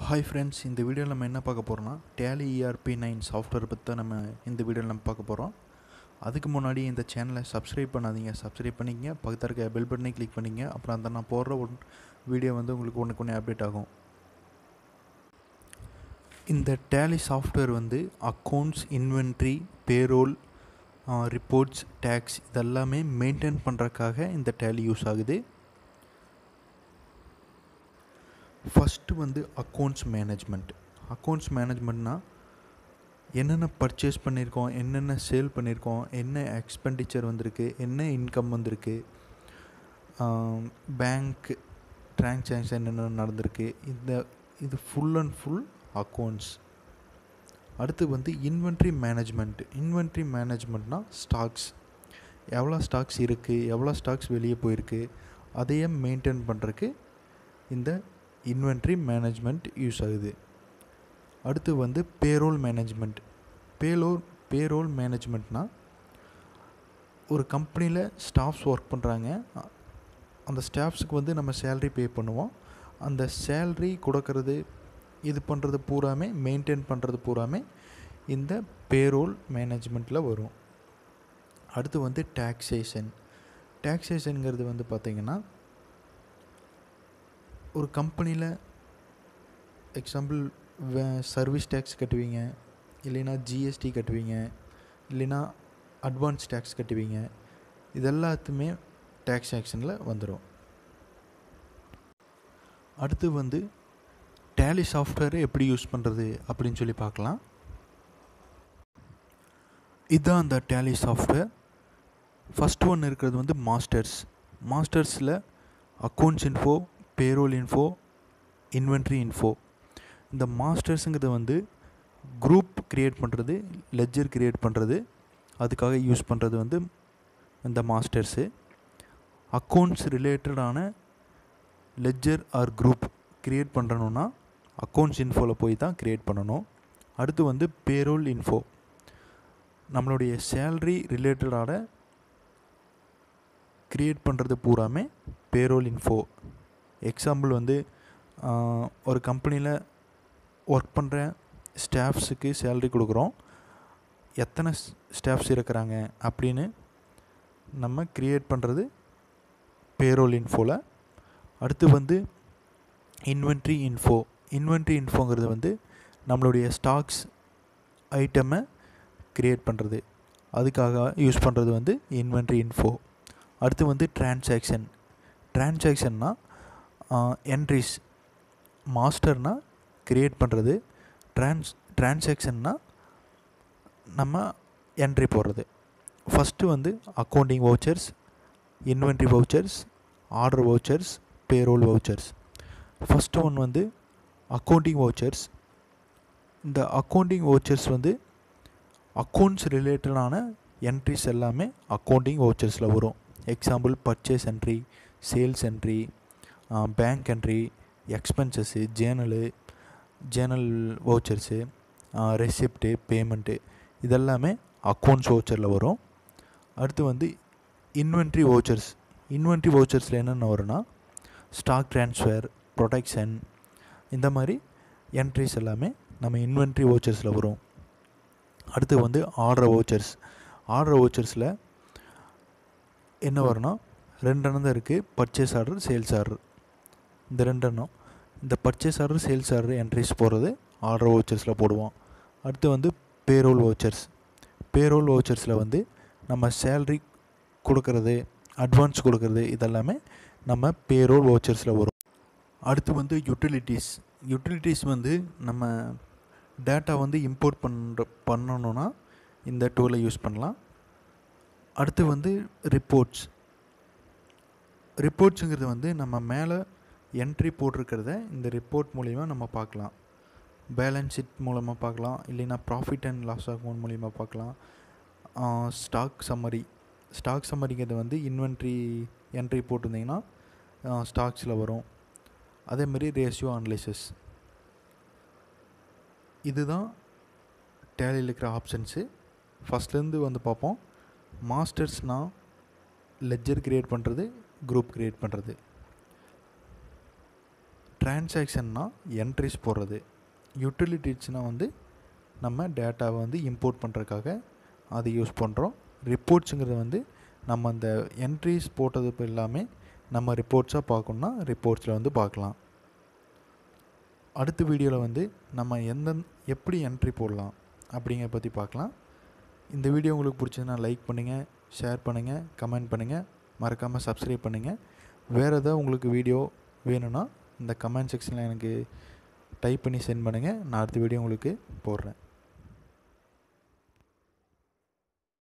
hi friends இந்த வீடியோவில் நம்ம என்ன பார்க்க போகிறோம்னா டேலி இஆர்பி நைன் சாஃப்ட்வேர் பற்றி தான் நம்ம இந்த வீடியோவில் நம்ம பார்க்க போகிறோம் அதுக்கு முன்னாடி இந்த சேனலை சப்ஸ்கிரைப் பண்ணாதீங்க சப்ஸ்கிரைப் பண்ணிங்க பக்கத்தில் இருக்க பெல் பட்டனை கிளிக் பண்ணிங்க அப்புறம் அந்த நான் போடுற ஒரு வீடியோ வந்து உங்களுக்கு ஒன்றுக்கு ஒன்று அப்டேட் ஆகும் இந்த டேலி சாஃப்ட்வேர் வந்து accounts inventory payroll reports tax இதெல்லாமே மெயின்டைன் பண்ணுறதுக்காக இந்த டேலி யூஸ் ஆகுது ஃபஸ்ட்டு வந்து அக்கௌண்ட்ஸ் மேனேஜ்மெண்ட் அக்கௌண்ட்ஸ் மேனேஜ்மெண்ட்னா என்னென்ன பர்ச்சேஸ் பண்ணியிருக்கோம் என்னென்ன சேல் பண்ணியிருக்கோம் என்ன எக்ஸ்பெண்டிச்சர் வந்திருக்கு என்ன இன்கம் வந்திருக்கு பேங்க் ட்ரான்சாக்ஷன் என்னென்ன நடந்திருக்கு இந்த இது ஃபுல் அண்ட் ஃபுல் அக்கௌண்ட்ஸ் அடுத்து வந்து இன்வென்ட்ரி மேனேஜ்மெண்ட் இன்வென்ட்ரி மேனேஜ்மெண்ட்னா ஸ்டாக்ஸ் எவ்வளோ ஸ்டாக்ஸ் இருக்குது எவ்வளோ ஸ்டாக்ஸ் வெளியே போயிருக்கு அதையே மெயின்டைன் பண்ணுறதுக்கு இந்த இன்வென்ட்ரி மேனேஜ்மெண்ட் யூஸ் ஆகுது அடுத்து வந்து பேரோல் மேனேஜ்மெண்ட் பேலோர் பேரோல் மேனேஜ்மெண்ட்னா ஒரு கம்பெனியில் ஸ்டாஃப்ஸ் ஒர்க் பண்ணுறாங்க அந்த ஸ்டாஃப்ஸுக்கு வந்து நம்ம சேல்ரி பே பண்ணுவோம் அந்த சேல்ரி கொடுக்கறது இது பண்ணுறது பூராமே மெயின்டைன் பண்ணுறது பூராமே இந்த பேரோல் மேனேஜ்மெண்ட்டில் வரும் அடுத்து வந்து டேக்ஸேஷன் டேக்ஸேஷனுங்கிறது வந்து பார்த்திங்கன்னா ஒரு கம்பெனியில் எக்ஸாம்பிள் வே சர்வீஸ் டேக்ஸ் கட்டுவீங்க இல்லைன்னா ஜிஎஸ்டி கட்டுவீங்க இல்லைன்னா அட்வான்ஸ் டேக்ஸ் கட்டுவீங்க இதெல்லாத்துமே டேக்ஸ் ஆக்ஷனில் வந்துடும் அடுத்து வந்து டேலி சாஃப்ட்வேரை எப்படி யூஸ் பண்ணுறது அப்படின்னு சொல்லி பார்க்கலாம் இதுதான் அந்த டேலி சாஃப்ட்வேர் ஃபஸ்ட் ஒன் இருக்கிறது வந்து மாஸ்டர்ஸ் மாஸ்டர்ஸில் accounts info payroll info inventory info இந்த மாஸ்டர்ஸுங்கிறது வந்து குரூப் க்ரியேட் பண்ணுறது லெஜர் க்ரியேட் பண்ணுறது அதுக்காக யூஸ் பண்ணுறது வந்து இந்த மாஸ்டர்ஸு அக்கௌண்ட்ஸ் ரிலேட்டடான லெஜர் ஆர் குரூப் க்ரியேட் பண்ணணுன்னா அக்கௌண்ட்ஸ் இன்ஃபோவில் போய் தான் க்ரியேட் பண்ணணும் அடுத்து வந்து பேரோல் இன்ஃபோ நம்மளுடைய சேல்ரி ரிலேட்டடான க்ரியேட் பண்ணுறது பூராமே பேரோல் இன்ஃபோ எக்ஸாம்பிள் வந்து ஒரு கம்பெனியில் ஒர்க் பண்ணுற ஸ்டாஃப்ஸுக்கு சேல்ரி கொடுக்குறோம் எத்தனை ஸ்டாஃப்ஸ் இருக்கிறாங்க அப்படின்னு நம்ம க்ரியேட் பண்ணுறது பேரோல் இன்ஃபோவில் அடுத்து வந்து இன்வென்ட்ரி இன்ஃபோ இன்வென்ட்ரி இன்ஃபோங்கிறது வந்து நம்மளுடைய ஸ்டாக்ஸ் ஐட்டமை க்ரியேட் பண்ணுறது அதுக்காக யூஸ் பண்ணுறது வந்து இன்வென்ட்ரி இன்ஃபோ அடுத்து வந்து டிரான்சாக்ஷன் டிரான்சாக்ஷன்னா என்ட்ரிஸ் மாஸ்டர்னா க்ரியேட் பண்ணுறது ட்ரான்ஸ் டிரான்சாக்ஷன்னா நம்ம என்ட்ரி போடுறது ஃபஸ்ட்டு வந்து accounting vouchers inventory vouchers order vouchers payroll vouchers first one வந்து அக்கௌண்டிங் வவுச்சர்ஸ் இந்த அக்கௌண்டிங் வவுச்சர்ஸ் வந்து அக்கௌண்ட்ஸ் ரிலேட்டடான என்ட்ரிஸ் எல்லாமே அக்கௌண்டிங் வவுச்சர்ஸில் வரும் example purchase entry sales entry bank entry expenses journal journal vouchers receipt payment இதெல்லாமே accounts வவுச்சரில் வரும் அடுத்து வந்து இன்வென்ட்ரி வவுச்சர்ஸ் இன்வென்ட்ரி வவுச்சர்ஸில் என்னென்ன வரும்னா ஸ்டாக் ட்ரான்ஸ்ஃபர் ப்ரொடெக்ஷன் இந்த மாதிரி என்ட்ரிஸ் எல்லாமே நம்ம இன்வென்ட்ரி வவுச்சர்ஸில் வரும் அடுத்து வந்து ஆர்டர் வவுச்சர்ஸ் ஆர்டர் வவுச்சர்ஸில் என்ன வரும்னா ரெண்டு எண்ணம் தான் இருக்குது பர்ச்சேஸ் ஆர்டர் சேல்ஸ் ஆர்டர் இந்த ரெண்டு எண்ணம் இந்த purchase order sales order entries போடுறது ஆர்டர் வவுச்சர்ஸில் போடுவோம் அடுத்து வந்து பேரோல் வவுச்சர்ஸ் பேரோல் வவுச்சர்ஸில் வந்து நம்ம சேல்ரி கொடுக்கறது அட்வான்ஸ் கொடுக்கறது இதெல்லாமே நம்ம பேரோல் வவுச்சர்ஸில் வரும் அடுத்து வந்து யூட்டிலிட்டிஸ் யூட்டிலிட்டிஸ் வந்து நம்ம டேட்டா வந்து இம்போர்ட் பண்ணுற பண்ணணுன்னா இந்த டூலை யூஸ் பண்ணலாம் அடுத்து வந்து ரிப்போர்ட்ஸ் ரிப்போர்ட்ஸுங்கிறது வந்து நம்ம மேலே என்ட்ரி போட்டிருக்கிறத இந்த ரிப்போர்ட் மூலிமா நம்ம பார்க்கலாம் பேலன்ஸ் ஷீட் மூலமாக பார்க்கலாம் இல்லைன்னா ப்ராஃபிட் அண்ட் லாஸ் அக்கௌண்ட் மூலிமா பார்க்கலாம் ஸ்டாக் சம்மரி ஸ்டாக் சம்மரிங்கிறது வந்து இன்வென்ட்ரி என்ட்ரி போட்டிருந்தீங்கன்னா ஸ்டாக்ஸில் வரும் அதேமாரி ரேஷியோ அனலிசிஸ் இதுதான் டேலியில் இருக்கிற ஆப்ஷன்ஸு ஃபஸ்ட்லேருந்து வந்து பார்ப்போம் மாஸ்டர்ஸ்னால் லெஜர் க்ரியேட் பண்ணுறது குரூப் க்ரியேட் பண்ணுறது டிரான்சாக்ஷன்னா என்ட்ரிஸ் போடுறது யூட்டிலிட்டிஸ்னால் வந்து நம்ம டேட்டாவை வந்து இம்போர்ட் பண்ணுறதுக்காக அதை யூஸ் பண்ணுறோம் ரிப்போர்ட்ஸுங்கிறது வந்து நம்ம அந்த என்ட்ரிஸ் போட்டது இப்போ எல்லாமே நம்ம ரிப்போர்ட்ஸாக பார்க்கணுன்னா ரிப்போர்ட்ஸில் வந்து பார்க்கலாம் அடுத்த வீடியோவில் வந்து நம்ம எந்த எப்படி என்ட்ரி போடலாம் அப்படிங்கிறத பற்றி பார்க்கலாம் இந்த வீடியோ உங்களுக்கு பிடிச்சதுன்னா லைக் பண்ணுங்கள் ஷேர் பண்ணுங்கள் கமெண்ட் பண்ணுங்கள் மறக்காமல் சப்ஸ்கிரைப் பண்ணுங்கள் வேறு ஏதாவது உங்களுக்கு வீடியோ வேணும்னா இந்த கமெண்ட் செக்ஷனில் எனக்கு டைப் பண்ணி சென்ட் பண்ணுங்கள் நான் அடுத்த வீடியோ உங்களுக்கு போடுறேன்